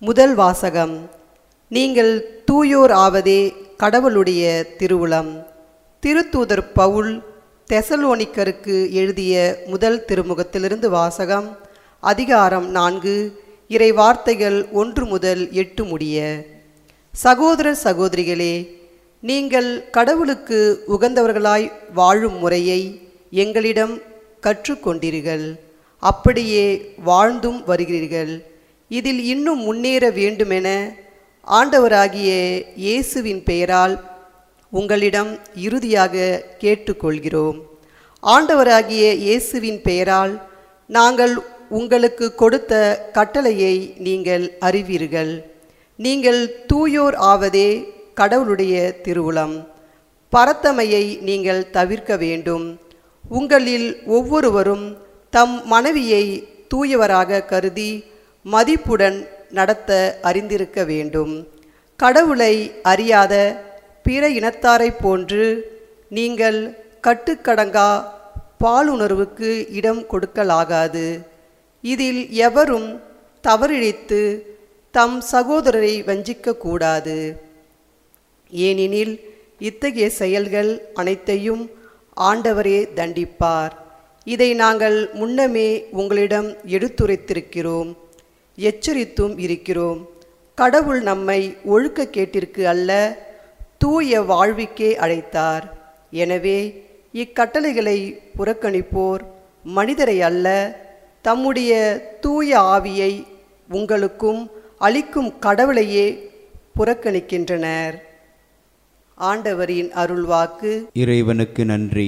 முதல் வாசகம் நீங்கள் தூயோர் ஆவதே கடவுளுடைய திருவுளம் திருத்தூதர் பவுல் தெசலோனிக்கருக்கு எழுதிய முதல் திருமுகத்திலிருந்து வாசகம் அதிகாரம் நான்கு இறை வார்த்தைகள் ஒன்று முதல் எட்டு முடிய சகோதரர் சகோதரிகளே நீங்கள் கடவுளுக்கு உகந்தவர்களாய் வாழும் முறையை எங்களிடம் கற்றுக்கொண்டீர்கள் அப்படியே வாழ்ந்தும் வருகிறீர்கள் இதில் இன்னும் முன்னேற வேண்டுமென ஆண்டவராகிய இயேசுவின் பெயரால் உங்களிடம் இறுதியாக கேட்டுக்கொள்கிறோம் ஆண்டவராகிய இயேசுவின் பெயரால் நாங்கள் உங்களுக்கு கொடுத்த கட்டளையை நீங்கள் அறிவீர்கள் நீங்கள் தூயோர் ஆவதே கடவுளுடைய திருவுளம் பரத்தமையை நீங்கள் தவிர்க்க வேண்டும் உங்களில் ஒவ்வொருவரும் தம் மனைவியை தூயவராக கருதி மதிப்புடன் நடத்த அறிந்திருக்க வேண்டும் கடவுளை அறியாத பிற இனத்தாரைப் போன்று நீங்கள் கட்டுக்கடங்கா பாலுணர்வுக்கு இடம் கொடுக்கலாகாது இதில் எவரும் தவறிழைத்து தம் சகோதரரை வஞ்சிக்க கூடாது ஏனெனில் இத்தகைய செயல்கள் அனைத்தையும் ஆண்டவரே தண்டிப்பார் இதை நாங்கள் முன்னமே உங்களிடம் எடுத்துரைத்திருக்கிறோம் எச்சரித்தும் இருக்கிறோம் கடவுள் நம்மை ஒழுக்க கேட்டிற்கு அல்ல தூய வாழ்விக்கே அழைத்தார் எனவே இக்கட்டளைகளை புறக்கணிப்போர் மனிதரை அல்ல தம்முடைய தூய ஆவியை உங்களுக்கும் அளிக்கும் கடவுளையே புறக்கணிக்கின்றனர் ஆண்டவரின் அருள்வாக்கு இறைவனுக்கு நன்றி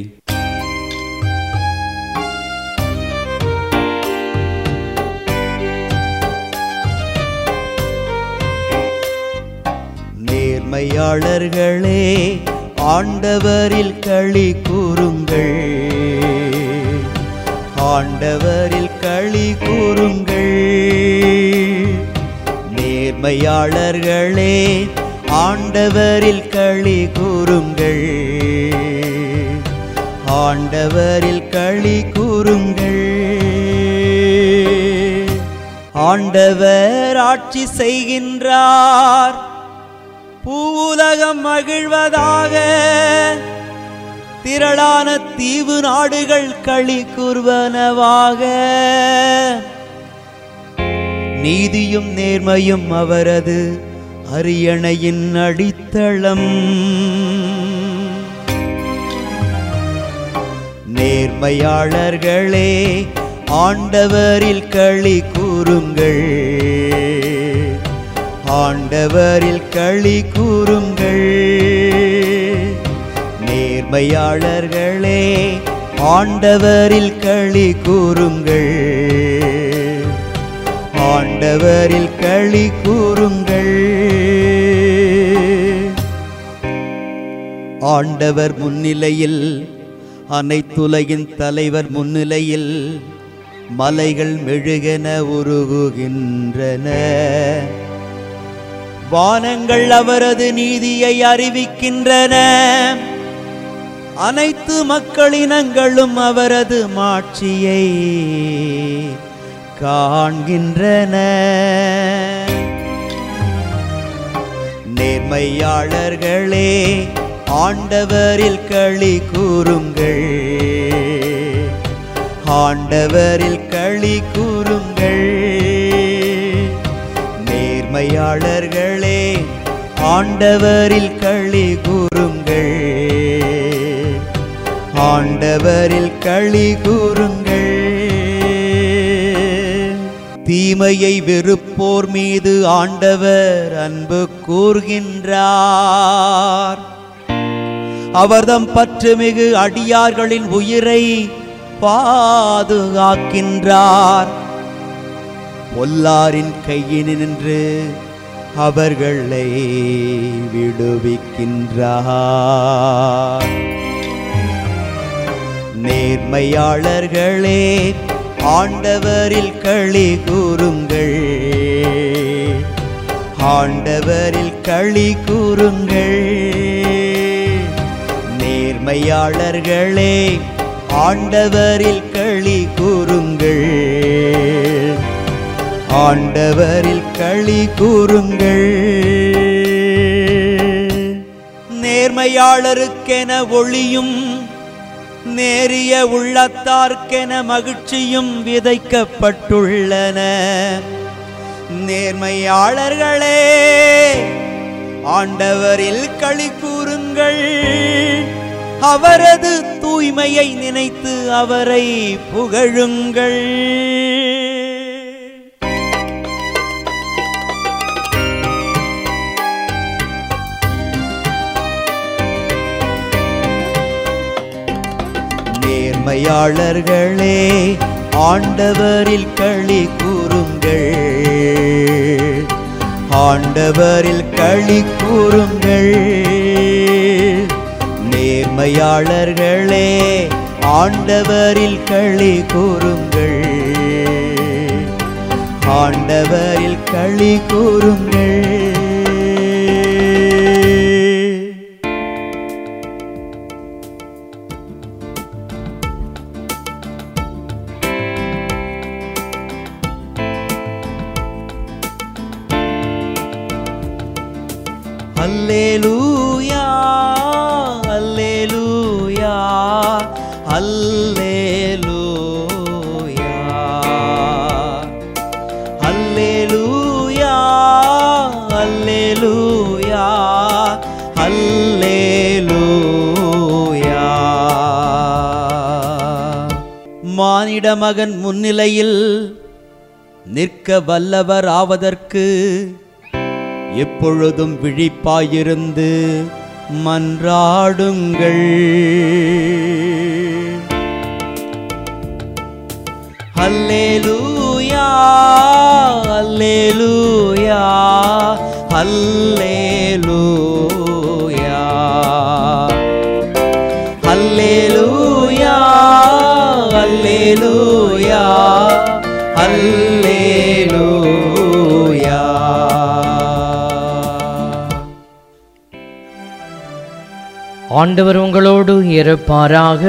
நேர்மையாளர்களே ஆண்டவரில் களி கூறுங்கள் ஆண்டவரில் களி கூறுங்கள் நேர்மையாளர்களே ஆண்டவரில் களி கூறுங்கள் ஆண்டவரில் களி கூறுங்கள் ஆண்டவர் ஆட்சி செய்கின்றார் பூவுலகம் மகிழ்வதாக திரளான தீவு நாடுகள் களி கூறுவனவாக நீதியும் நேர்மையும் அவரது அரியணையின் அடித்தளம் நேர்மையாளர்களே ஆண்டவரில் களி கூறுங்கள் ஆண்டவரில் களி கூறுங்கள் நேர்மையாளர்களே ஆண்டவரில் களி கூறுங்கள் ஆண்டவரில் களி கூறுங்கள் ஆண்டவர் முன்னிலையில் அனைத்துலகின் தலைவர் முன்னிலையில் மலைகள் மெழுகென உருகுகின்றன வானங்கள் அவரது நீதியை அறிவிக்கின்றன அனைத்து மக்களினங்களும் அவரது மாட்சியை காண்கின்றன நேர்மையாளர்களே ஆண்டவரில் களி கூறுங்கள் ஆண்டவரில் களி கூறுங்கள் நேர்மையாளர்களே ஆண்டவரில் களி கூறுங்கள் ஆண்டவரில் களி கூறுங்கள் தீமையை வெறுப்போர் மீது ஆண்டவர் அன்பு கூர்கின்றார் அவர்தம் பற்றுமிகு அடியார்களின் உயிரை பாதுகாக்கின்றார் பொல்லாரின் கையினின்று அவர்களை விடுவிக்கின்றார் நேர்மையாளர்களே ஆண்டவரில் களி கூறுங்கள் ஆண்டவரில் களி கூறுங்கள் நேர்மையாளர்களே ஆண்டவரில் களி கூறுங்கள் ஆண்டவரில் களி கூறுங்கள் நேர்மையாளருக்கென ஒளியும் நேரிய உள்ளத்தார்க்கென மகிழ்ச்சியும் விதைக்கப்பட்டுள்ளன நேர்மையாளர்களே ஆண்டவரில் களி கூறுங்கள் அவரது தூய்மையை நினைத்து அவரை புகழுங்கள் நேர்மையாளர்களே ஆண்டவரில் களி கூறுங்கள் ஆண்டவரில் களி கூறுங்கள் நேர்மையாளர்களே ஆண்டவரில் களி கூறுங்கள் ஆண்டவரில் களி கூறுங்கள் அல்லேலூயா அல்லேலூயா அல்லேலூயா அல்லேலூயா அல்லேலூயா அல்லேலூயா மானிட மகன் முன்னிலையில் நிற்க வல்லவர் ஆவதற்கு எப்பொழுதும் விழிப்பாயிருந்து மன்றாடுங்கள் அல்லேலூயா அல்லேலூயா அல்லேலூயா அல்லேலூயா அல்லேலூயா அல்லேலூயா ஆண்டவர் உங்களோடு இருப்பாராக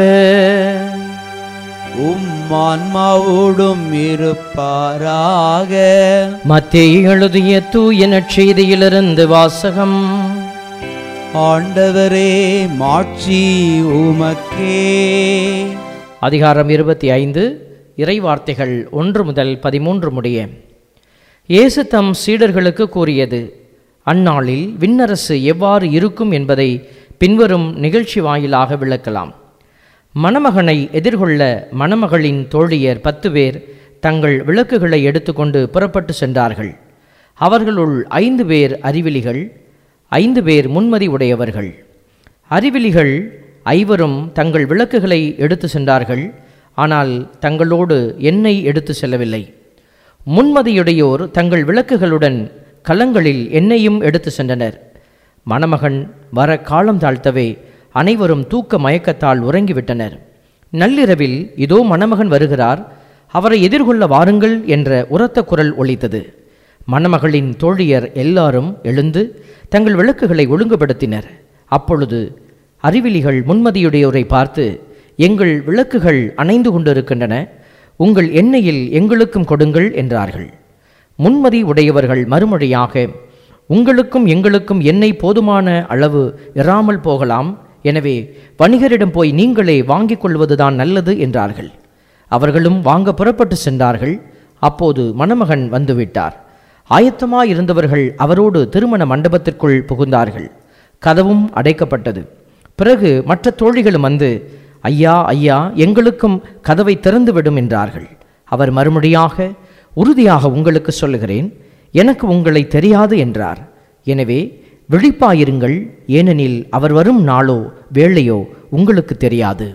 உம் ஆன்மாவோடும் இருப்பாராக மத்தேயு எழுதிய தூய நற்செய்தியிலிருந்து வாசகம் ஆண்டவரே மாட்சி உமக்கே அதிகாரம் இருபத்தி ஐந்து இறை வார்த்தைகள் ஒன்று முதல் பதிமூன்று முடிய இயேசு தம் சீடர்களுக்கு கூறியது அந்நாளில் விண்ணரசு எவ்வாறு இருக்கும் என்பதை பின்வரும் நிகழ்ச்சி வாயிலாக விளக்கலாம் மணமகனை எதிர்கொள்ள மணமகளின் தோழியர் பத்து பேர் தங்கள் விளக்குகளை எடுத்துக்கொண்டு புறப்பட்டு சென்றார்கள் அவர்களுள் ஐந்து பேர் அறிவிலிகள் ஐந்து பேர் முன்மதி உடையவர்கள் அறிவிலிகள் ஐவரும் தங்கள் விளக்குகளை எடுத்து சென்றார்கள் ஆனால் தங்களோடு எண்ணெய் எடுத்து செல்லவில்லை முன்மதியுடையோர் தங்கள் விளக்குகளுடன் கலங்களில் எண்ணெயும் எடுத்து சென்றனர் மணமகன் வர காலம் தாழ்த்தவே அனைவரும் தூக்க மயக்கத்தால் உறங்கிவிட்டனர் நள்ளிரவில் இதோ மணமகன் வருகிறார் அவரை எதிர்கொள்ள வாருங்கள் என்ற உரத்த குரல் ஒலித்தது மணமகளின் தோழியர் எல்லாரும் எழுந்து தங்கள் விளக்குகளை ஒழுங்குபடுத்தினர் அப்பொழுது அறிவிலிகள் முன்மதியுடையோரை பார்த்து எங்கள் விளக்குகள் அணைந்து கொண்டிருக்கின்றன உங்கள் எண்ணெயில் எங்களுக்கும் கொடுங்கள் என்றார்கள் முன்மதி உடையவர்கள் மறுமொழியாக உங்களுக்கும் எங்களுக்கும் எண்ணெய் போதுமான அளவு இராமல் போகலாம் எனவே வணிகரிடம் போய் நீங்களே வாங்கிக் கொள்வதுதான் நல்லது என்றார்கள் அவர்களும் வாங்க புறப்பட்டு சென்றார்கள் அப்போது மணமகன் வந்துவிட்டார் ஆயத்தமாயிருந்தவர்கள் அவரோடு திருமண மண்டபத்திற்குள் புகுந்தார்கள் கதவும் அடைக்கப்பட்டது பிறகு மற்ற தோழிகளும் வந்து ஐயா ஐயா எங்களுக்கும் கதவை திறந்துவிடும் என்றார்கள் அவர் மறுமொழியாக உறுதியாக உங்களுக்கு சொல்லுகிறேன் எனக்கு உங்களை தெரியாது என்றார் எனவே விழிப்பாயிருங்கள் ஏனெனில் அவர் வரும் நாளோ வேளையோ உங்களுக்கு தெரியாது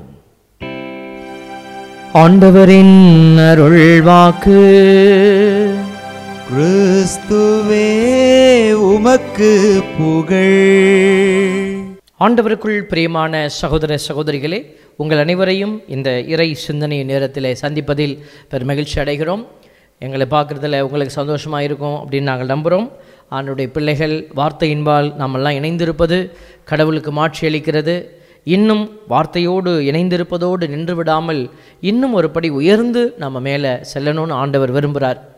ஆண்டவரின் அருள் வாக்கு கிறிஸ்துவே உமக்கு புகழ் ஆண்டவருக்குள் பிரியமான சகோதர சகோதரிகளே உங்கள் அனைவரையும் இந்த இறை சிந்தனை நேரத்தில் சந்திப்பதில் பெரும் மகிழ்ச்சி அடைகிறோம் எங்களை பார்க்குறதுல உங்களுக்கு சந்தோஷமாக இருக்கும் அப்படின்னு நாங்கள் நம்புகிறோம் ஆண்டுடைய பிள்ளைகள் வார்த்தையின்பால் நாமெல்லாம் இணைந்திருப்பது கடவுளுக்கு மாட்சி அளிக்கிறது இன்னும் வார்த்தையோடு இணைந்திருப்பதோடு நின்று விடாமல் இன்னும் ஒரு படி உயர்ந்து நம்ம மேலே செல்லணும்னு ஆண்டவர் விரும்புகிறார்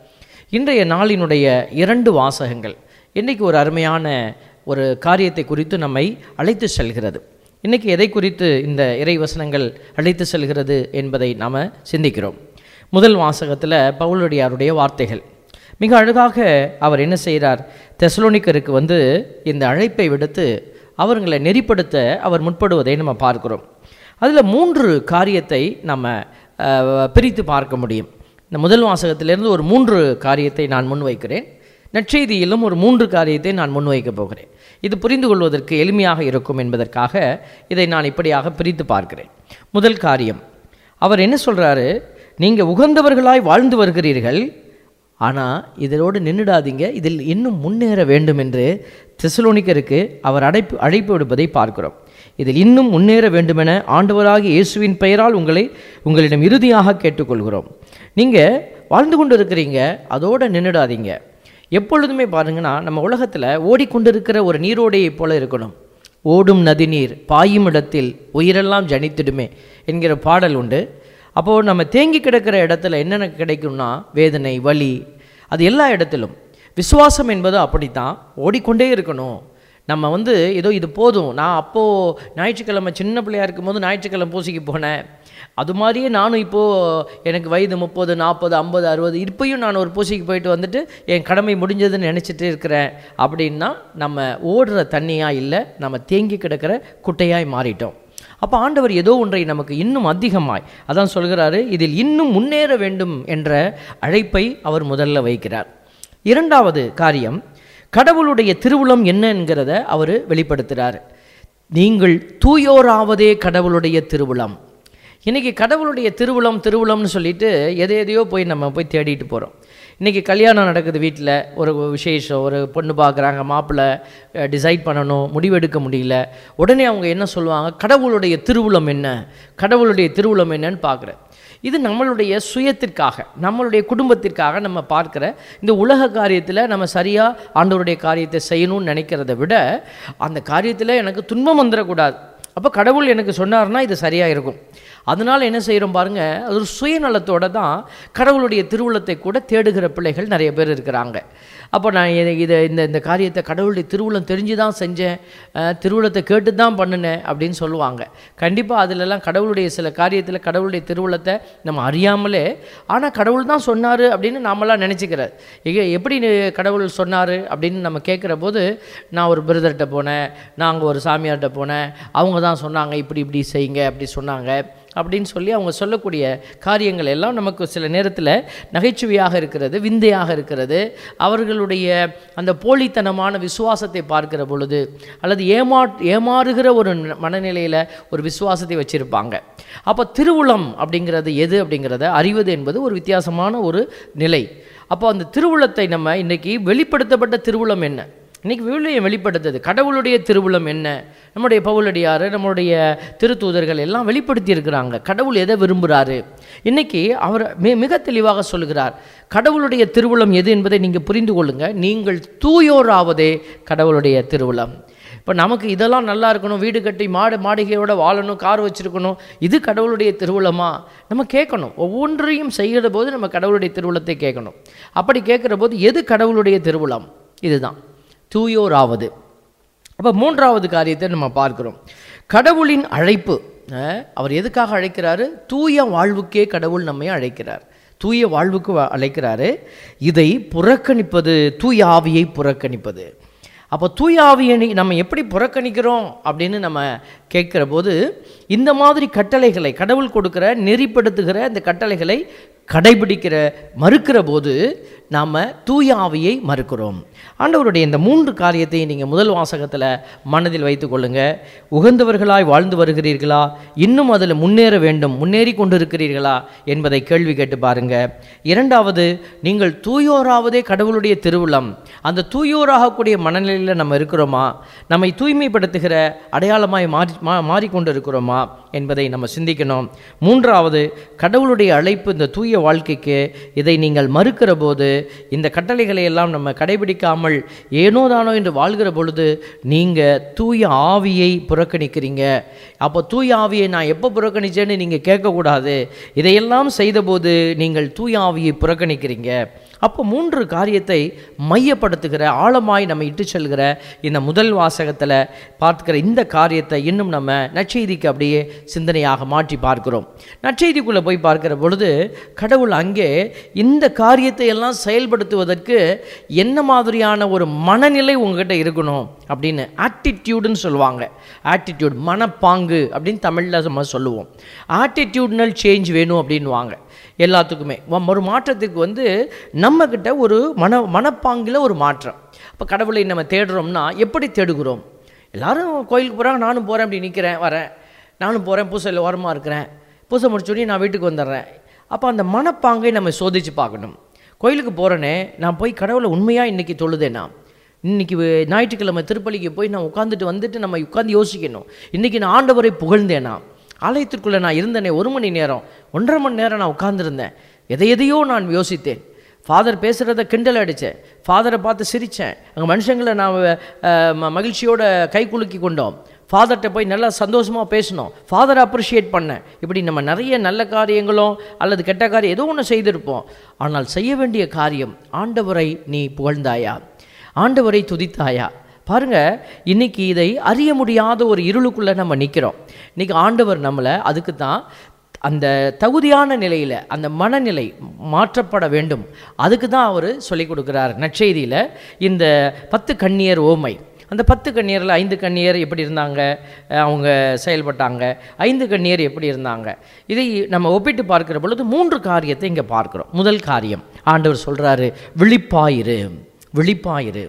இன்றைய நாளினுடைய இரண்டு வாசகங்கள் இன்றைக்கு ஒரு அருமையான ஒரு காரியத்தை குறித்து நம்மை அழைத்து செல்கிறது இன்றைக்கி எதை குறித்து இந்த இறை வசனங்கள் அழைத்து செல்கிறது என்பதை நாம் சிந்திக்கிறோம் முதல் வாசகத்தில் பவுலடியாருடைய வார்த்தைகள் மிக அழகாக அவர் என்ன செய்கிறார் தெசலோனிக்கருக்கு வந்து இந்த அழைப்பை விடுத்து அவர்களை நெறிப்படுத்த அவர் முற்படுவதை நம்ம பார்க்கிறோம் அதில் மூன்று காரியத்தை நம்ம அஹ், பிரித்து பார்க்க முடியும் இந்த முதல் வாசகத்திலிருந்து ஒரு மூன்று காரியத்தை நான் முன்வைக்கிறேன் நற்செய்தியிலும் ஒரு மூன்று காரியத்தை நான் முன்வைக்கப் போகிறேன் இது புரிந்து கொள்வதற்கு எளிமையாக இருக்கும் என்பதற்காக இதை நான் இப்படியாக பிரித்து பார்க்கிறேன் முதல் காரியம் அவர் என்ன சொல்கிறாரு நீங்கள் உகந்தவர்களாய் வாழ்ந்து வருகிறீர்கள் ஆனால் இதோடு நின்றுடாதீங்க இதில் இன்னும் முன்னேற வேண்டும் என்று தெசலோனிக்கருக்கு அவர் அழைப்பு அழைப்பு விடுப்பதை பார்க்கிறோம் இதில் இன்னும் முன்னேற வேண்டுமென ஆண்டவராகிய இயேசுவின் பெயரால் உங்களை உங்களிடம் இறுதியாக கேட்டுக்கொள்கிறோம் நீங்கள் வாழ்ந்து கொண்டு இருக்கிறீங்க அதோடு நின்றுடாதீங்க எப்பொழுதுமே பாருங்கன்னா நம்ம உலகத்தில் ஓடிக்கொண்டிருக்கிற ஒரு நீரோடையைப் போல இருக்கணும் ஓடும் நதிநீர் பாயும் இடத்தில் உயிரெல்லாம் ஜனித்திடுமே என்கிற பாடல் உண்டு அப்போது நம்ம தேங்கி கிடக்கிற இடத்துல என்னென்ன கிடைக்கும்னா வேதனை வலி அது எல்லா இடத்திலும் விசுவாசம் என்பது அப்படித்தான் ஓடிக்கொண்டே இருக்கணும் நம்ம வந்து ஏதோ இது போதும் நான் அப்போது ஞாயிற்றுக்கிழமை சின்ன பிள்ளையா இருக்கும்போது ஞாயிற்றுக்கிழமை பூசிக்கு போனேன் அது மாதிரியே நானும் இப்போது எனக்கு வயது முப்பது நாற்பது ஐம்பது அறுபது இப்பயும் நான் ஒரு பூசைக்கு போயிட்டு வந்துட்டு என் கடமை முடிஞ்சதுன்னு நினச்சிட்டு இருக்கிறேன் அப்படின்னா நம்ம ஓடுற தண்ணியாக இல்லை நம்ம தேங்கி கிடக்கிற குட்டையாய் மாறிட்டோம் அப்போ ஆண்டவர் ஏதோ ஒன்றை நமக்கு இன்னும் அதிகமாய் அதான் சொல்கிறாரு இதில் இன்னும் முன்னேற வேண்டும் என்ற அழைப்பை அவர் முதல்ல வைக்கிறார் இரண்டாவது காரியம் கடவுளுடைய திருவுளம் என்ன என்கிறத அவர் வெளிப்படுத்துகிறார் நீங்கள் தூயோராவதே கடவுளுடைய திருவுளம் இன்றைக்கி கடவுளுடைய திருவுளம் திருவுளம்னு சொல்லிட்டு எதை எதையோ போய் நம்ம போய் தேடிட்டு போகிறோம் இன்றைக்கி கல்யாணம் நடக்குது வீட்டில் ஒரு விசேஷம் ஒரு பொண்ணு பார்க்குறாங்க மாப்பிள்ளை டிசைட் பண்ணணும் முடிவெடுக்க முடியல உடனே அவங்க என்ன சொல்லுவாங்க கடவுளுடைய திருவுளம் என்ன கடவுளுடைய திருவுளம் என்னன்னு பார்க்குறேன் இது நம்மளுடைய சுயத்திற்காக நம்மளுடைய குடும்பத்திற்காக நம்ம பார்க்குற இந்த உலக காரியத்தில் நம்ம சரியாக ஆண்டவருடைய காரியத்தை செய்யணும்னு நினைக்கிறத விட அந்த காரியத்தில் எனக்கு துன்பம் வந்துடக்கூடாது அப்போ கடவுள் எனக்கு சொன்னார்னா இது சரியாக இருக்கும் அதனால் என்ன செய்கிறோம் பாருங்கள் அது ஒரு சுயநலத்தோட தான் கடவுளுடைய திருவுளத்தை கூட தேடுகிற பிள்ளைகள் நிறைய பேர் இருக்கிறாங்க அப்போ நான் இதை இதை இந்த இந்த காரியத்தை கடவுளுடைய திருவுளம் தெரிஞ்சு தான் செஞ்சேன் அஹ், திருவுளத்தை கேட்டு தான் பண்ணினேன் அப்படின்னு சொல்லுவாங்க கண்டிப்பாக அதிலெல்லாம் கடவுளுடைய சில காரியத்தில் கடவுளுடைய திருவுளத்தை நம்ம அறியாமலே ஆனால் கடவுள் தான் சொன்னார் அப்படின்னு நாமெல்லாம் நினச்சிக்கிறது எங்க எப்படி நீ கடவுள் சொன்னார் அப்படின்னு நம்ம கேட்குற போது நான் ஒரு பிரதர்கிட்ட போனேன் நான் அங்கே ஒரு சாமியார்கிட்ட போனேன் அவங்க தான் சொன்னாங்க இப்படி இப்படி செய்யுங்க அப்படி சொன்னாங்க அப்படின்னு சொல்லி அவங்க சொல்லக்கூடிய காரியங்கள் எல்லாம் நமக்கு சில நேரத்தில் நகைச்சுவையாக இருக்கிறது விந்தையாக இருக்கிறது அவர்களுடைய அந்த போலித்தனமான விசுவாசத்தை பார்க்கிற பொழுது அல்லது ஏமா ஏமாறுகிற ஒரு மனநிலையில் ஒரு விசுவாசத்தை வச்சுருப்பாங்க அப்போ திருவுளம் அப்படிங்கிறது எது அப்படிங்கிறத அறிவது என்பது ஒரு வித்தியாசமான ஒரு நிலை அப்போ அந்த திருவுளத்தை நம்ம இன்றைக்கி வெளிப்படுத்தப்பட்ட திருவுளம் என்ன இன்னைக்கு விவிலியம் வெளிப்படுத்துது கடவுளுடைய திருவுளம் என்ன நம்முடைய பவுலடியார் நம்மளுடைய திருத்தூதர்கள் எல்லாம் வெளிப்படுத்தி இருக்கிறாங்க கடவுள் எதை விரும்புகிறாரு இன்னைக்கு அவர் மி மிக தெளிவாக சொல்கிறார் கடவுளுடைய திருவுளம் எது என்பதை நீங்கள் புரிந்து கொள்ளுங்க நீங்கள் தூயோராவதே கடவுளுடைய திருவுளம் இப்போ நமக்கு இதெல்லாம் நல்லா இருக்கணும் வீடு கட்டி மாடு மாளிகையோட வாழணும் கார் வச்சிருக்கணும் இது கடவுளுடைய திருவுளமா நம்ம கேட்கணும் ஒவ்வொன்றையும் செய்கிற போது நம்ம கடவுளுடைய திருவுளத்தை கேட்கணும் அப்படி கேட்குற போது எது கடவுளுடைய திருவுளம் இதுதான் தூயோராவது அப்போ மூன்றாவது காரியத்தை நம்ம பார்க்கிறோம் கடவுளின் அழைப்பு அஹ், அவர் எதுக்காக அழைக்கிறாரு தூய வாழ்வுக்கே கடவுள் நம்மை அழைக்கிறார் தூய வாழ்வுக்கு வ- அழைக்கிறாரு இதை புறக்கணிப்பது தூய ஆவியை புறக்கணிப்பது அப்போ தூய ஆவியை நீ- நம்ம எப்படி புறக்கணிக்கிறோம் அப்படின்னு நம்ம கேட்குற போது இந்த மாதிரி கட்டளைகளை கடவுள் கொடுக்கிற நெறிப்படுத்துகிற இந்த கட்டளைகளை கடைபிடிக்கிற மறுக்கிற போது நாம் தூய ஆவியை மறுக்கிறோம் ஆண்டவருடைய இந்த மூன்று காரியத்தை நீங்கள் முதல் வாசகத்தில் மனதில் வைத்துக் கொள்ளுங்க உகந்தவர்களாய் வாழ்ந்து வருகிறீர்களா இன்னும் அதில் முன்னேற வேண்டும் முன்னேறி கொண்டிருக்கிறீர்களா என்பதை கேள்வி கேட்டு பாருங்க இரண்டாவது நீங்கள் தூயோராவதே கடவுளுடைய திருவுளம் அந்த தூயோராகக்கூடிய மனநிலையில் நம்ம இருக்கிறோமா நம்மை தூய்மைப்படுத்துகிற அடையாளமாய் மாறி மா மாறிக்கொண்டு இருக்கிறோமா என்பதை நம்ம சிந்திக்கணும் மூன்றாவது கடவுளுடைய அழைப்பு இந்த தூய வாழ்க்கைக்கு இதை நீங்கள் மறுக்கிற போது இந்த கட்டளைகளை எல்லாம் நம்ம கடைபிடிக்காமல் ஏனோ தானோ என்று வாழ்கிற பொழுது நீங்கள் தூய ஆவியை புறக்கணிக்கிறீங்க அப்போ தூய ஆவியை நான் எப்போ புறக்கணிச்சேன்னு நீங்கள் கேட்கக்கூடாது இதையெல்லாம் செய்தபோது நீங்கள் தூய ஆவியை புறக்கணிக்கிறீங்க அப்போ மூன்று காரியத்தை மையப்படுத்துகிற ஆழமாய் நம்ம இட்டு செல்கிற இந்த முதல் வாசகத்தில் பார்க்கிற இந்த காரியத்தை இன்னும் நம்ம நற்செய்திக்கு அப்படியே சிந்தனையாக மாற்றி பார்க்கிறோம் நற்செய்திக்குள்ளே போய் பார்க்கிற பொழுது கடவுள் அங்கே இந்த காரியத்தை எல்லாம் செயல்படுத்துவதற்கு என்ன மாதிரியான ஒரு மனநிலை உங்ககிட்ட இருக்கணும் அப்படின்னு ஆட்டிடியூடுன்னு சொல்லுவாங்க ஆட்டிடியூட் மனப்பாங்கு அப்படின்னு தமிழில் நம்ம சொல்லுவோம் ஆட்டிடியூட்னல் சேஞ்ச் வேணும் அப்படின்வாங்க எல்லாத்துக்குமே வ- ஒரு மாற்றத்துக்கு வந்து நம்மக்கிட்ட ஒரு மன மனப்பாங்கில் ஒரு மாற்றம் அப்போ கடவுளை நம்ம தேடுறோம்னா எப்படி தேடுகிறோம் எல்லாரும் கோயிலுக்கு போகிறாங்க நானும் போகிறேன் அப்படி நிற்கிறேன் வரேன் நானும் போகிறேன் பூசையில் ஓரமாக இருக்கிறேன் பூசை முடிச்சோடனே நான் வீட்டுக்கு வந்துடுறேன் அப்போ அந்த மனப்பாங்கை நம்ம சோதித்து பார்க்கணும் கோயிலுக்கு போகிறேனே நான் போய் கடவுளை உண்மையாக இன்றைக்கி தொழுதேனா இன்னைக்கு வே- ஞாயிற்றுக்கிழமை திருப்பலிக்கு போய் நான் உட்காந்துட்டு வந்துட்டு நம்ம உட்காந்து யோசிக்கணும் இன்றைக்கி நான் ஆண்டவரை புகழ்ந்தேனா ஆலயத்திற்குள்ளே நான் இருந்தேனே ஒரு மணி நேரம் ஒன்றரை மணி நேரம் நான் உட்கார்ந்திருந்தேன் எதை எதையோ நான் யோசித்தேன் ஃபாதர் பேசுகிறத கிண்டல் அடித்தேன் ஃபாதரை பார்த்து சிரித்தேன் அங்கே மனுஷங்களை நான் அஹ், ம- மகிழ்ச்சியோட கை குலுக்கி கொண்டோம் ஃபாதர்கிட்ட போய் நல்லா சந்தோஷமாக பேசணும் ஃபாதரை அப்ரிஷியேட் பண்ணேன் இப்படி நம்ம நிறைய நல்ல காரியங்களும் அல்லது கெட்ட காரியம் ஏதோ ஒன்று செய்திருப்போம் ஆனால் செய்ய வேண்டிய காரியம் ஆண்டவரை நீ புகழ்ந்தாயா ஆண்டவரை துதித்தாயா பாருங்க இன்னைக்கு இதை அறிய முடியாத ஒரு இருளுக்குள்ள நம்ம நிற்கிறோம் இன்னைக்கு ஆண்டவர் நம்மளை அதுக்கு தான் அந்த தகுதியான நிலையில் அந்த மனநிலை மாற்றப்பட வேண்டும் அதுக்கு தான் அவர் சொல்லிக் கொடுக்குறார் நற்செய்தியில் இந்த பத்து கண்ணியர் ஓமை அந்த பத்து கண்ணியரில் ஐந்து கண்ணியர் எப்படி இருந்தாங்க அஹ் அவங்க செயல்பட்டாங்க ஐந்து கண்ணியர் எப்படி இருந்தாங்க இதை நம்ம ஒப்பிட்டு பார்க்கிற பொழுது மூன்று காரியத்தை இங்கே பார்க்கிறோம் முதல் காரியம் ஆண்டவர் சொல்கிறாரு விழிப்பாயிரு விழிப்பாயிரு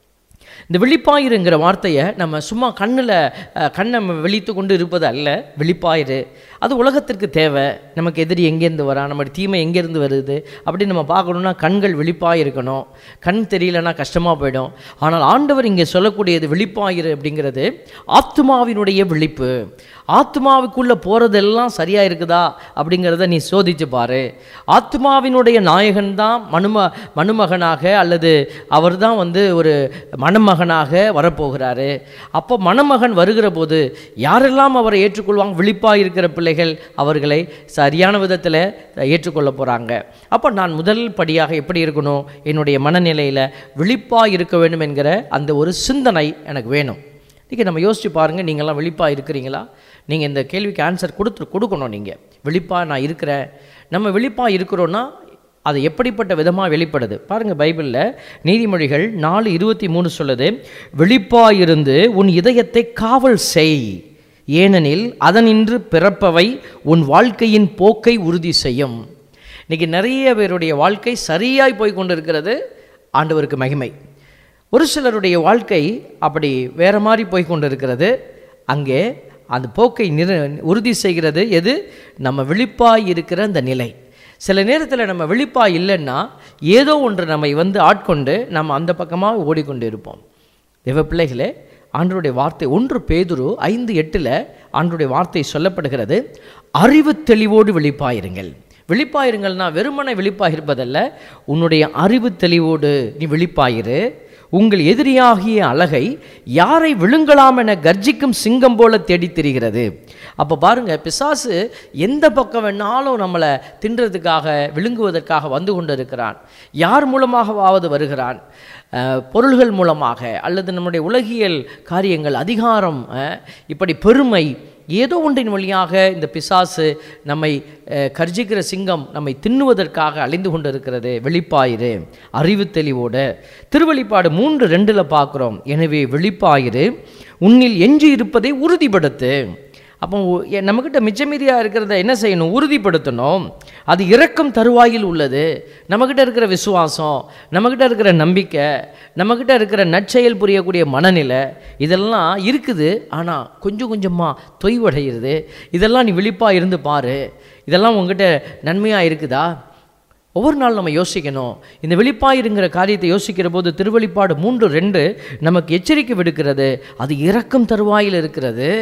இந்த விழிப்பாயிருங்கிற வார்த்தையை நம்ம சும்மா கண்ணில் கண்ணை விழித்து கொண்டு இருப்பது அல்ல விழிப்பாயிரு அது உலகத்திற்கு தேவை நமக்கு எதிரி எங்கேருந்து வரா நம்ம தீமை எங்கேருந்து வருது அப்படின்னு நம்ம பார்க்கணுன்னா கண்கள் விழிப்பாக இருக்கணும் கண் தெரியலனா கஷ்டமாக போயிடும் ஆனால் ஆண்டவர் இங்கே சொல்லக்கூடியது விழிப்பாயிரு அப்படிங்கிறது ஆத்மாவினுடைய விழிப்பு ஆத்மாவுக்குள்ளே போகிறதெல்லாம் சரியாக இருக்குதா அப்படிங்கிறத நீ சோதிச்சு பாரு ஆத்மாவினுடைய நாயகன் தான் மனும மணுமகனாக அல்லது அவர் தான் வந்து ஒரு மணமகனாக வரப்போகிறாரு அப்போ மணமகன் வருகிற போது யாரெல்லாம் அவரை ஏற்றுக்கொள்வாங்க விழிப்பாக இருக்கிற பிள்ளைகள் அவர்களை சரியான விதத்தில் ஏற்றுக்கொள்ள போகிறாங்க அப்போ நான் முதல் படியாக எப்படி இருக்கணும் என்னுடைய மனநிலையில் விழிப்பாக இருக்க வேண்டும் என்கிற அந்த ஒரு சிந்தனை எனக்கு வேணும் இன்றைக்கி நம்ம யோசிச்சு பாருங்கள் நீங்கள்லாம் விழிப்பாக இருக்கிறீங்களா நீங்கள் இந்த கேள்விக்கு ஆன்சர் கொடுத்து கொடுக்கணும் நீங்கள் விழிப்பாக நான் இருக்கிறேன் நம்ம விழிப்பாக இருக்கிறோன்னா அது எப்படிப்பட்ட விதமாக வெளிப்படுது பாருங்கள் பைபிளில் நீதிமொழிகள் நாலு இருபத்தி மூணு சொல்லுது விழிப்பாயிருந்து உன் இதயத்தை காவல் செய் ஏனெனில் அதனின்று பிறப்பவை உன் வாழ்க்கையின் போக்கை உறுதி செய்யும் இன்னைக்கு நிறைய பேருடைய வாழ்க்கை சரியாய் போய் கொண்டிருக்கிறது ஆண்டவருக்கு மகிமை ஒரு சிலருடைய வாழ்க்கை அப்படி வேற மாதிரி போய் கொண்டிருக்கிறது அங்கே அந்த போக்கை நிறு உறுதி செய்கிறது எது நம்ம விழிப்பாய் இருக்கிற அந்த நிலை சில நேரத்தில் நம்ம விழிப்பாய் இல்லைன்னா ஏதோ ஒன்று நம்மை வந்து ஆட்கொண்டு நம்ம அந்த பக்கமாக ஓடிக்கொண்டு இருப்போம் தேவ பிள்ளைகளே ஆண்டருடைய வார்த்தை ஒன்று பேதுரு ஐந்து எட்டில் ஆண்டருடைய வார்த்தை சொல்லப்படுகிறது அறிவு தெளிவோடு விழிப்பாயிருங்கள் விழிப்பாயிருங்கள்னா வெறுமனை விழிப்பாக இருப்பதல்ல உன்னுடைய அறிவு தெளிவோடு நீ விழிப்பாயிரு உங்கள் எதிரியாகிய அழகை யாரை விழுங்கலாம் என கர்ஜிக்கும் சிங்கம் போல தேடித் திரிகிறது அப்போ பாருங்க பிசாசு எந்த பக்கம் வேணாலும் நம்மளை தின்றதுக்காக விழுங்குவதற்காக வந்து கொண்டு இருக்கிறான் யார் மூலமாகவாவது வருகிறான் அஹ், பொருள்கள் மூலமாக அல்லது நம்முடைய உலகியல் காரியங்கள் அதிகாரம் அஹ், இப்படி பெருமை ஏதோ ஒன்றின் வழியாக இந்த பிசாசு நம்மை அஹ், கர்ஜிக்கிற சிங்கம் நம்மை தின்னுவதற்காக அழிந்து கொண்டிருக்கிறது வெளிப்பாயிரு அறிவு தெளிவோடு திருவெளிப்பாடு மூன்று ரெண்டில் பார்க்குறோம் எனவே வெளிப்பாயிரு உன்னில் எஞ்சி இருப்பதை உறுதிப்படுத்து அப்போ உ- எ- நம்மக்கிட்ட மிச்சமீதியாக இருக்கிறத என்ன செய்யணும் உறுதிப்படுத்தணும் அது இரக்கம் தருவாயில் உள்ளது நம்மக்கிட்ட இருக்கிற விசுவாசம் நம்மக்கிட்ட இருக்கிற நம்பிக்கை நம்மக்கிட்ட இருக்கிற நற்செயல் புரியக்கூடிய மனநிலை இதெல்லாம் இருக்குது ஆனால் கொஞ்சம் கொஞ்சமாக தொய்வடைகிறது இதெல்லாம் நீ விழிப்பாக இருந்து பாரு இதெல்லாம் உங்ககிட்ட நன்மையாக இருக்குதா ஒவ்வொரு நாள் நம்ம யோசிக்கணும் இந்த வெளிப்பாயிருங்கிற காரியத்தை யோசிக்கிற போது திருவெளிப்பாடு மூன்று ரெண்டு நமக்கு எச்சரிக்கை விடுக்கிறது அது இரக்கம் தருவாயில் இருக்கிறது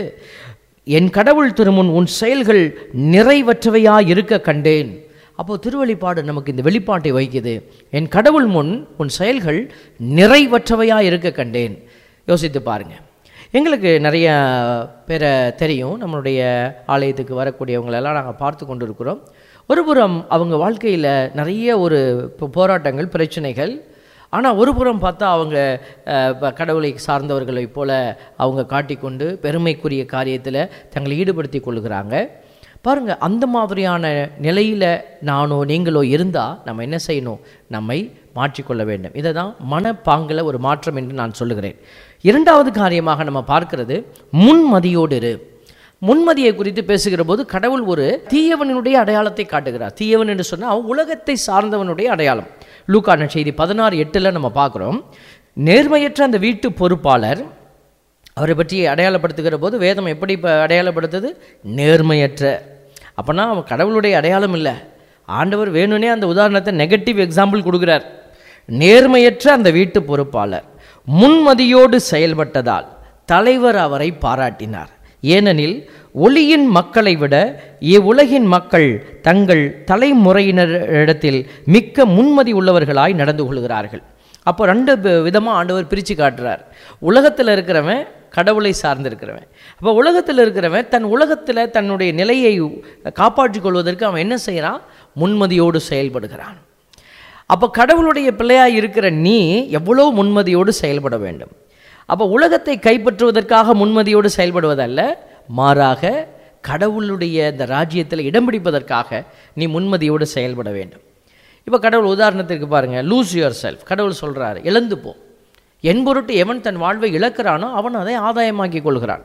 என் கடவுள் திருமுன் உன் செயல்கள் நிறைவற்றவையா இருக்க கண்டேன் அப்போது திருவெளிப்பாடு நமக்கு இந்த வெளிப்பாட்டை வைக்குது என் கடவுள் முன் உன் செயல்கள் நிறைவற்றவையா இருக்க கண்டேன் யோசித்து பாருங்க எங்களுக்கு நிறைய பேரை தெரியும் நம்மளுடைய ஆலயத்துக்கு வரக்கூடியவங்களெல்லாம் நாங்கள் பார்த்து கொண்டு இருக்கிறோம் ஒரு புறம் அவங்க வாழ்க்கையில் நிறைய ஒரு போ- போராட்டங்கள் பிரச்சனைகள் ஆனால் ஒரு புறம் பார்த்தா அவங்க அஹ், ப- கடவுளை சார்ந்தவர்களைப் போல அவங்க காட்டிக்கொண்டு பெருமைக்குரிய காரியத்தில் தங்களை ஈடுபடுத்தி கொள்கிறாங்க பாருங்க அந்த மாதிரியான நிலையில் நானோ நீங்களோ இருந்தால் நம்ம என்ன செய்யணும் நம்மை மாற்றிக்கொள்ள வேண்டும் இதை தான் மனப்பாங்கில் ஒரு மாற்றம் என்று நான் சொல்லுகிறேன் இரண்டாவது காரியமாக நம்ம பார்க்கிறது முன்மதியோடு இரு முன்மதியை குறித்து பேசுகிற போது கடவுள் ஒரு தீயவனுடைய அடையாளத்தை காட்டுகிறார் தீயவன் என்று சொன்னால் உலகத்தை சார்ந்தவனுடைய அடையாளம் லூக்கான செய்தி பதினாறு எட்டில் நம்ம பார்க்குறோம் நேர்மையற்ற அந்த வீட்டு பொறுப்பாளர் அவரை பற்றி அடையாளப்படுத்துகிற போது வேதம் எப்படி இப்போ அடையாளப்படுத்துது நேர்மையற்ற அப்போனா அவன் கடவுளுடைய அடையாளம் இல்லை ஆண்டவர் வேணும்னே அந்த உதாரணத்தை நெகட்டிவ் எக்ஸாம்பிள் கொடுக்குறார் நேர்மையற்ற அந்த வீட்டு பொறுப்பாளர் முன்மதியோடு செயல்பட்டதால் தலைவர் அவரை பாராட்டினார் ஏனெனில் ஒளியின் மக்களை விட இவ்வுலகின் மக்கள் தங்கள் தலைமுறையினரிடத்தில் மிக்க முன்மதி உள்ளவர்களாய் நடந்து கொள்கிறார்கள் அப்போ ரெண்டு விதமாக ஆண்டவர் பிரித்து காட்டுறார் உலகத்தில் இருக்கிறவன் கடவுளை சார்ந்திருக்கிறவன் அப்போ உலகத்தில் இருக்கிறவன் தன் உலகத்தில் தன்னுடைய நிலையை காப்பாற்றிக் கொள்வதற்கு அவன் என்ன செய்கிறான் முன்மதியோடு செயல்படுகிறான் அப்போ கடவுளுடைய பிள்ளையாய் இருக்கிற நீ எவ்வளோ முன்மதியோடு செயல்பட வேண்டும் அப்போ உலகத்தை கைப்பற்றுவதற்காக முன்மதியோடு செயல்படுவதல்ல மாறாக கடவுளுடைய இந்த ராஜ்யத்தில் இடம் பிடிப்பதற்காக நீ முன்மதியோடு செயல்பட வேண்டும் இப்போ கடவுள் உதாரணத்திற்கு பாருங்கள் லூஸ் யுவர் செல்ஃப் கடவுள் சொல்கிறாரு இழந்து போ என் பொருட்டு எவன் தன் வாழ்வை இழக்கிறானோ அவன் அதை ஆதாயமாக்கி கொள்கிறான்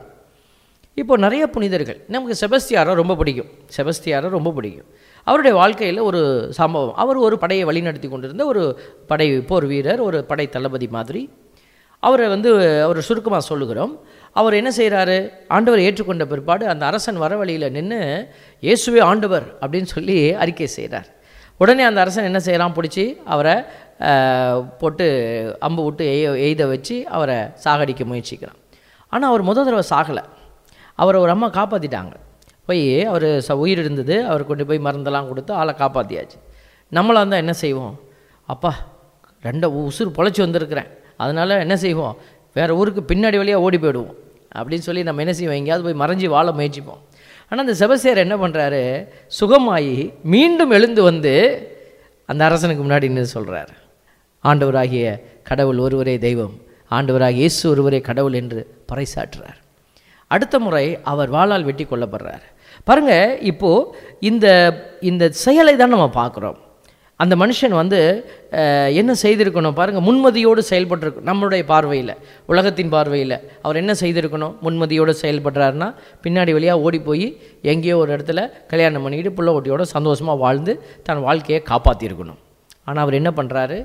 இப்போ நிறைய புனிதர்கள் நமக்கு செபஸ்தியாரை ரொம்ப பிடிக்கும் செபஸ்தியாரை ரொம்ப பிடிக்கும் அவருடைய வாழ்க்கையில் ஒரு சம்பவம் அவர் ஒரு படையை வழிநடத்தி கொண்டிருந்த ஒரு படை போர் வீரர் ஒரு படை தளபதி மாதிரி அவரை வந்து அவர் சுருக்கமாக சொல்லுகிறோம் அவர் என்ன செய்கிறாரு ஆண்டவர் ஏற்றுக்கொண்ட பிற்பாடு அந்த அரசன் வர வழியில் நின்று இயேசுவே ஆண்டவர் அப்படின்னு சொல்லி அறிக்கை செய்கிறார் உடனே அந்த அரசன் என்ன செய்கிறான் பிடிச்சி அவரை ஆஹ், போட்டு அம்பு விட்டு எய்ய எய்த வச்சு அவரை சாகடிக்க முயற்சிக்கிறான் ஆனால் அவர் முத தடவை சாகலை அவரை ஒரு அம்மா காப்பாற்றிட்டாங்க போய் அவர் ச உயிர் இருந்தது அவர் கொண்டு போய் மருந்தெல்லாம் கொடுத்து ஆளை காப்பாற்றியாச்சு நம்மளாக இருந்தால் என்ன செய்வோம் அப்பா ரெண்டு உசுறு பொழைச்சி வந்திருக்கிறேன் அதனால் என்ன செய்வோம் வேறு ஊருக்கு பின்னாடி வழியாக ஓடி போயிடுவோம் அப்படின்னு சொல்லி நம்ம என்ன செய்வோம் எங்கேயாவது போய் மறைஞ்சு வாழ முயற்சிப்போம் ஆனால் அந்த செபசியார் என்ன பண்ணுறாரு சுகமாயி மீண்டும் எழுந்து வந்து அந்த அரசனுக்கு முன்னாடி நின்று சொல்கிறார் ஆண்டவராகிய கடவுள் ஒருவரே தெய்வம் ஆண்டவராகிய இயேசு ஒருவரே கடவுள் என்று பறைசாற்றுறார் அடுத்த முறை அவர் வாளால் வெட்டி கொல்லப்படுறார் பாருங்க இப்போ இந்த இந்த செயலை தான் நம்ம பார்க்குறோம் அந்த மனுஷன் வந்து அஹ், என்ன செய்திருக்கணும் பாருங்க முன்மதியோடு செயல்பட்டிருக்கும் நம்மளுடைய பார்வையில் உலகத்தின் பார்வையில் அவர் என்ன செய்திருக்கணும் முன்மதியோடு செயல்படுறாருன்னா பின்னாடி வழியாக ஓடி போய் எங்கேயோ ஒரு இடத்துல கல்யாணம் பண்ணிக்கிட்டு புள்ள ஒட்டியோட சந்தோஷமாக வாழ்ந்து தன் வாழ்க்கையை காப்பாற்றியிருக்கணும் ஆனால் அவர் என்ன பண்ணுறாரு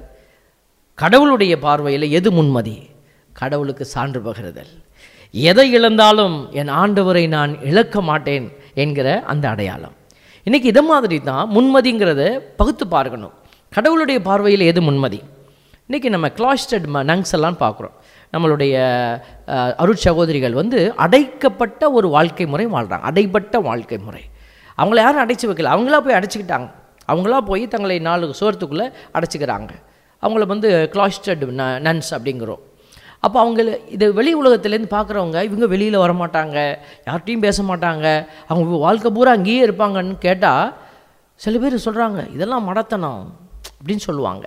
கடவுளுடைய பார்வையில் எது முன்மதி கடவுளுக்கு சான்று பகிர்தல் எதை இழந்தாலும் என் ஆண்டவரை நான் இழக்க மாட்டேன் என்கிற அந்த அடையாளம் இன்னைக்கு இதை மாதிரி தான் முன்மதிங்கிறத பகுத்து பார்க்கணும் கடவுளுடைய பார்வையில் எது முன்மதி இன்னைக்கு நம்ம கிளாஸ்டட் நங்ஸ் எல்லாம் பார்க்குறோம் நம்மளுடைய அஹ், அருட்சகோதரிகள் வந்து அடைக்கப்பட்ட ஒரு வாழ்க்கை முறை வாழ்கிறாங்க அடைப்பட்ட வாழ்க்கை முறை அவங்கள யாரும் அடைச்சி வைக்கல அவங்களா போய் அடைச்சிக்கிட்டாங்க அவங்களா போய் தங்களை நாலு சோரத்துக்குள்ளே அடைச்சிக்கிறாங்க அவங்கள வந்து கிளாஸ்டட் நன்ஸ் அப்படிங்கிறோம் அப்போ அவங்க இது வெளி உலகத்துலேருந்து பார்க்குறவங்க இவங்க வெளியில் வரமாட்டாங்க யார்கிட்டையும் பேச மாட்டாங்க அவங்க வாழ்க்கை பூரா அங்கேயே இருப்பாங்கன்னு கேட்டால் சில பேர் சொல்கிறாங்க இதெல்லாம் மடத்தனம் அப்படின்னு சொல்லுவாங்க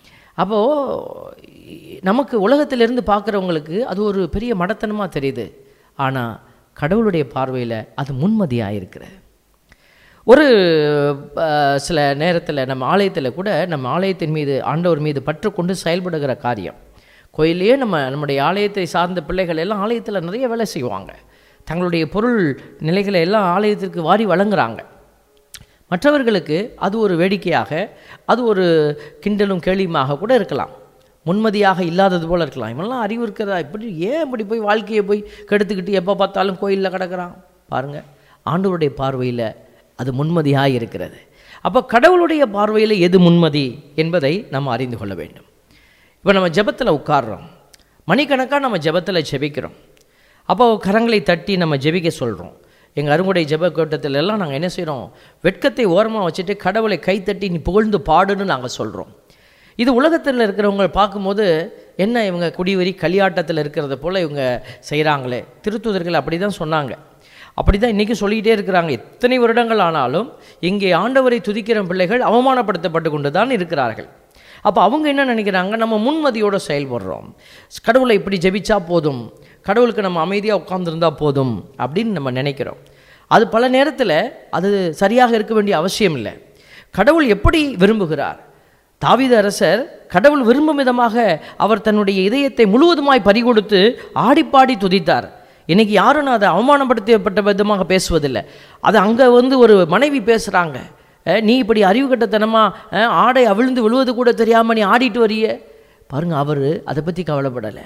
அப்போது நமக்கு உலகத்திலிருந்து பார்க்குறவங்களுக்கு அது ஒரு பெரிய மடத்தனமாக தெரியுது ஆனால் கடவுளுடைய பார்வையில் அது முன்மதியாக இருக்கிறது ஒரு அஹ், சில நேரத்தில் நம்ம ஆலயத்தில் கூட நம்ம ஆலயத்தின் மீது ஆண்டவர் மீது பற்று கொண்டு செயல்படுகிற காரியம் கோயிலையே நம்ம நம்முடைய ஆலயத்தை சார்ந்த பிள்ளைகள் எல்லாம் ஆலயத்தில் நிறைய வேலை செய்வாங்க தங்களுடைய பொருள் நிலைகளை எல்லாம் ஆலயத்திற்கு வாரி வழங்குறாங்க மற்றவர்களுக்கு அது ஒரு வேடிக்கையாக அது ஒரு கிண்டலும் கேலியுமாக கூட இருக்கலாம் முன்மதியாக இல்லாதது போல இருக்கலாம் இவன்லாம் அறிவு இருக்கிறதா இப்படி ஏன் இப்படி போய் வாழ்க்கையை போய் கெடுத்துக்கிட்டு எப்போ பார்த்தாலும் கோயிலில் கிடக்கிறான் பாருங்கள் ஆண்டவருடைய பார்வையில் அது முன்மதியாக இருக்கிறது அப்போ கடவுளுடைய பார்வையில் எது முன்மதி என்பதை நம்ம அறிந்து கொள்ள வேண்டும் இப்போ நம்ம ஜெபத்தில் உட்கார்றோம் மணிக்கணக்காக நம்ம ஜெபத்தில் ஜெபிக்கிறோம் அப்போ கரங்களை தட்டி நம்ம ஜெபிக்க சொல்கிறோம் எங்கள் அருங்குடை ஜெப கூட்டத்தில் எல்லாம் நாங்கள் என்ன செய்கிறோம் வெட்கத்தை ஓரமாக வச்சுட்டு கடவுளை கைத்தட்டி நீ புகழ்ந்து பாடுன்னு நாங்கள் சொல்கிறோம் இது உலகத்தில் இருக்கிறவங்க பார்க்கும்போது என்ன இவங்க குடிவெறி களியாட்டத்தில் இருக்கிறத போல் இவங்க செய்கிறாங்களே திருத்துதர்கள் அப்படி தான் சொன்னாங்க அப்படி தான் இன்றைக்கி சொல்லிக்கிட்டே இருக்கிறாங்க எத்தனை வருடங்கள் ஆனாலும் இங்கே ஆண்டவரை துதிக்கிற பிள்ளைகள் அவமானப்படுத்தப்பட்டு கொண்டு தான் இருக்கிறார்கள் அப்போ அவங்க என்ன நினைக்கிறாங்க நம்ம முன்மதியோடு செயல்படுறோம் கடவுளை இப்படி ஜெபிச்சா போதும் கடவுளுக்கு நம்ம அமைதியாக உட்கார்ந்திருந்தா போதும் அப்படின்னு நம்ம நினைக்கிறோம் அது பல நேரத்தில் அது சரியாக இருக்க வேண்டிய அவசியம் இல்லை கடவுள் எப்படி விரும்புகிறார் தாவீது அரசர் கடவுள் விரும்பும் விதமாக அவர் தன்னுடைய இதயத்தை முழுவதுமாய் பறிகொடுத்து ஆடிப்பாடி துதித்தார் இன்னைக்கு யாரும் அதை அவமானப்படுத்தப்பட்ட விதமாக பேசுவதில்லை அது அங்கே வந்து ஒரு மனைவி பேசுகிறாங்க நீ இப்படி அறிவு கட்டத்தனமாக ஆடை அவிழ்ந்து விழுவது கூட தெரியாமல் நீ ஆடிட்டு வரிய பாருங்க அவர் அதை பற்றி கவலைப்படலை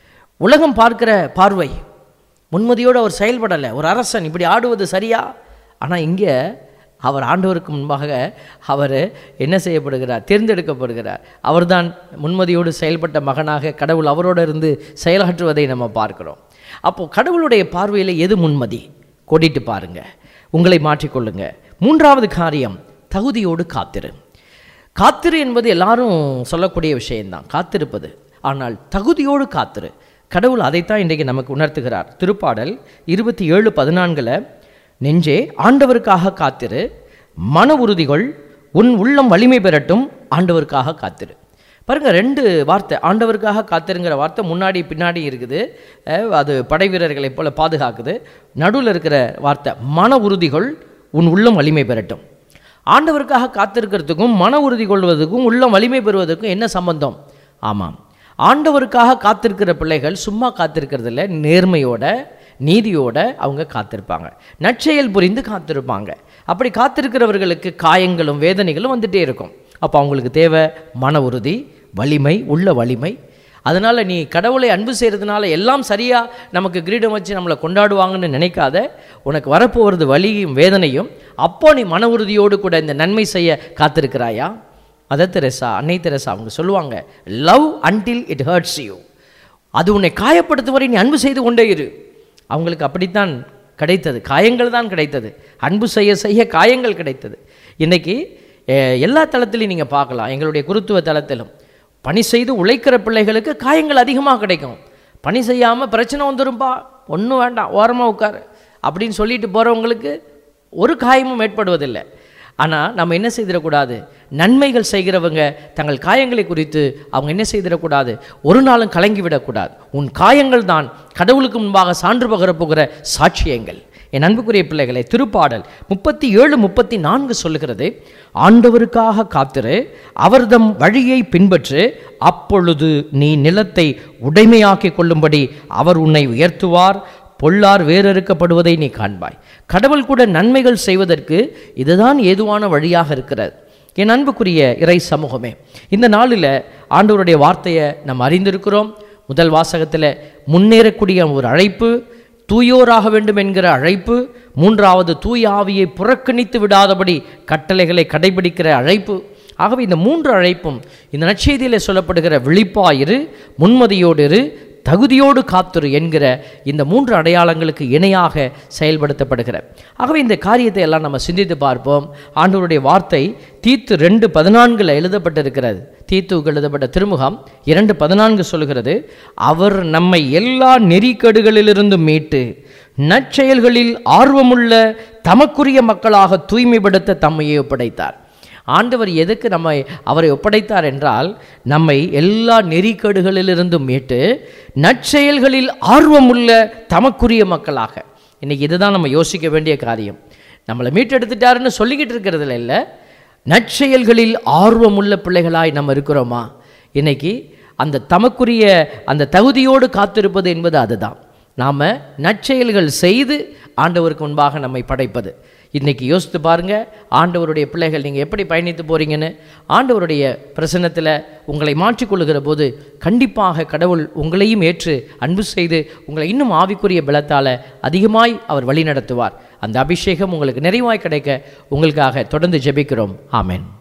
உலகம் பார்க்கிற பார்வை முன்மதியோடு அவர் செயல்படலை ஒரு அரசன் இப்படி ஆடுவது சரியா ஆனால் இங்கே அவர் ஆண்டவருக்கு முன்பாக அவர் என்ன செய்யப்படுகிறார் தேர்ந்தெடுக்கப்படுகிறார் அவர்தான் முன்மதியோடு செயல்பட்ட மகனாக கடவுள் அவரோடு இருந்து செயலாற்றுவதை நம்ம பார்க்கிறோம் அப்போது கடவுளுடைய பார்வையில் எது முன்மதி கொடிட்டு பாருங்க உங்களை மாற்றிக்கொள்ளுங்க மூன்றாவது காரியம் தகுதியோடு காத்திரு காத்திரு என்பது எல்லாரும் சொல்லக்கூடிய விஷயம்தான் காத்திருப்பது ஆனால் தகுதியோடு காத்திரு கடவுள் அதைத்தான் இன்றைக்கு நமக்கு உணர்த்துகிறார் திருப்பாடல் இருபத்தி ஏழு பதினான்கில் நெஞ்சே ஆண்டவருக்காக காத்திரு மன உறுதிகள் உன் உள்ளம் வலிமை பெறட்டும் ஆண்டவருக்காக காத்திரு பாருங்க ரெண்டு வார்த்தை ஆண்டவருக்காக காத்திருங்கிற வார்த்தை முன்னாடி பின்னாடி இருக்குது அஹ் அது படை வீரர்களைப் போல பாதுகாக்குது நடுவில் இருக்கிற வார்த்தை மன உறுதிகள் உன் உள்ளம் வலிமை பெறட்டும் ஆண்டவருக்காக காத்திருக்கிறதுக்கும் மன உறுதி கொள்வதற்கும் உள்ளம் வலிமை பெறுவதற்கும் என்ன சம்பந்தம் ஆமாம் ஆண்டவருக்காக காத்திருக்கிற பிள்ளைகள் சும்மா காத்திருக்கிறதில்ல நேர்மையோட நீதியோட அவங்க காத்திருப்பாங்க நற்செயல் புரிந்து காத்திருப்பாங்க அப்படி காத்திருக்கிறவர்களுக்கு காயங்களும் வேதனைகளும் வந்துட்டே இருக்கும் அப்போ அவங்களுக்கு தேவை மன உறுதி வலிமை உள்ள வலிமை அதனால் நீ கடவுளை அன்பு செய்கிறதுனால எல்லாம் சரியாக நமக்கு கிரீடம் வச்சு நம்மளை கொண்டாடுவாங்கன்னு நினைக்காத உனக்கு வரப்போகிறது வலியும் வேதனையும் அப்போ நீ மன உறுதியோடு கூட இந்த நன்மை செய்ய காத்திருக்கிறாயா அதை தெரசா அன்னை தெரசா அவங்க சொல்லுவாங்க love until it hurts you அது உன்னை காயப்படுத்தும் வரை நீ அன்பு செய்து கொண்டே இரு அவங்களுக்கு அப்படித்தான் கிடைத்தது காயங்கள் தான் கிடைத்தது அன்பு செய்ய செய்ய காயங்கள் கிடைத்தது இன்னைக்கு அஹ், எல்லா தளத்திலையும் நீங்கள் பார்க்கலாம் எங்களுடைய குருத்துவ தளத்திலும் பணி செய்து உழைக்கிற பிள்ளைகளுக்கு காயங்கள் அதிகமாக கிடைக்கும் பணி செய்யாமல் பிரச்சனை வந்துரும்பா ஒன்றும் வேண்டாம் ஓரமாக உட்காரு அப்படின்னு சொல்லிட்டு போகிறவங்களுக்கு ஒரு காயமும் ஏற்படுவதில்லை ஆனால் நம்ம என்ன செய்திடக்கூடாது நன்மைகள் செய்கிறவங்க தங்கள் காயங்களை குறித்து அவங்க என்ன செய்திடக்கூடாது ஒரு நாளும் கலங்கி விடக்கூடாது உன் காயங்கள் தான் கடவுளுக்கு முன்பாக சான்று பகரப் போகிற சாட்சியங்கள் என் அன்புக்குரிய பிள்ளைகளை திருப்பாடல் முப்பத்தி ஏழு முப்பத்தி நான்கு சொல்லுகிறது ஆண்டவருக்காக காத்திரு அவர்தம் வழியை பின்பற்று அப்பொழுது நீ நிலத்தை உடைமையாக்கிக் கொள்ளும்படி அவர் உன்னை உயர்த்துவார் பொல்லார் வேறறுக்கப்படுவதை நீ காண்பாய் கடவுள் கூட நன்மைகள் செய்வதற்கு இதுதான் ஏதுவான வழியாக இருக்கிறது என் அன்புக்குரிய இறை சமூகமே இந்த நாளில் ஆண்டவருடைய வார்த்தையை நாம் அறிந்திருக்கிறோம் முதல் வாசகத்தில் முன்னேறக்கூடிய ஒரு அழைப்பு தூயோராக வேண்டும் என்கிற அழைப்பு மூன்றாவது தூய ஆவியை புறக்கணித்து விடாதபடி கட்டளைகளை கடைபிடிக்கிற அழைப்பு ஆகவே இந்த மூன்று அழைப்பும் இந்த நற்செய்தியில் சொல்லப்படுகிற விழிப்பாயிரு முன்மதியோடு இரு தகுதியோடு காத்துரு என்கிற இந்த மூன்று அடையாளங்களுக்கு இணையாக செயல்படுத்தப்படுகிற ஆகவே இந்த காரியத்தை எல்லாம் நம்ம சிந்தித்து பார்ப்போம் ஆண்டவருடைய வார்த்தை தீத்து ரெண்டு பதினான்கில் எழுதப்பட்டிருக்கிறது தீத்துவுக்கு எழுதப்பட்ட திருமுகம் இரண்டு பதினான்கு சொல்கிறது அவர் நம்மை எல்லா நெறிக்கேடுகளிலிருந்து மீட்டு நற்செயல்களில் ஆர்வமுள்ள தமக்குரிய மக்களாக தூய்மைப்படுத்த தம்மையே ஒப்படைத்தார் ஆண்டவர் எதுக்கு நம்மை அவரை ஒப்படைத்தார் என்றால் நம்மை எல்லா நெறிக்கேடுகளிலிருந்தும் மீட்டு நற்செயல்களில் ஆர்வமுள்ள தமக்குரிய மக்களாக இன்னைக்கு இதுதான் நம்ம யோசிக்க வேண்டிய காரியம் நம்மளை மீட்டெடுத்துட்டாருன்னு சொல்லிக்கிட்டு இருக்கிறதுல இல்லை நற்செயல்களில் ஆர்வமுள்ள பிள்ளைகளாய் நம்ம இருக்கிறோமா இன்னைக்கு அந்த தமக்குரிய அந்த தகுதியோடு காத்திருப்பது என்பது அதுதான் நாம் நற்செயல்கள் செய்து ஆண்டவருக்கு முன்பாக நம்மை படைப்பது இன்னைக்கு யோசித்து பாருங்க ஆண்டவருடைய பிள்ளைகள் நீங்கள் எப்படி பயணித்து போறீங்கன்னு ஆண்டவருடைய பிரசன்னத்தில் உங்களை மாற்றிக்கொள்ளுகிற போது கண்டிப்பாக கடவுள் உங்களையும் ஏற்று அன்பு செய்து உங்களை இன்னும் ஆவிக்குரிய பலத்தால் அதிகமாய் அவர் வழி நடத்துவார் அந்த அபிஷேகம் உங்களுக்கு நிறைவாய் கிடைக்க உங்களுக்காக தொடர்ந்து ஜெபிக்கிறோம் ஆமென்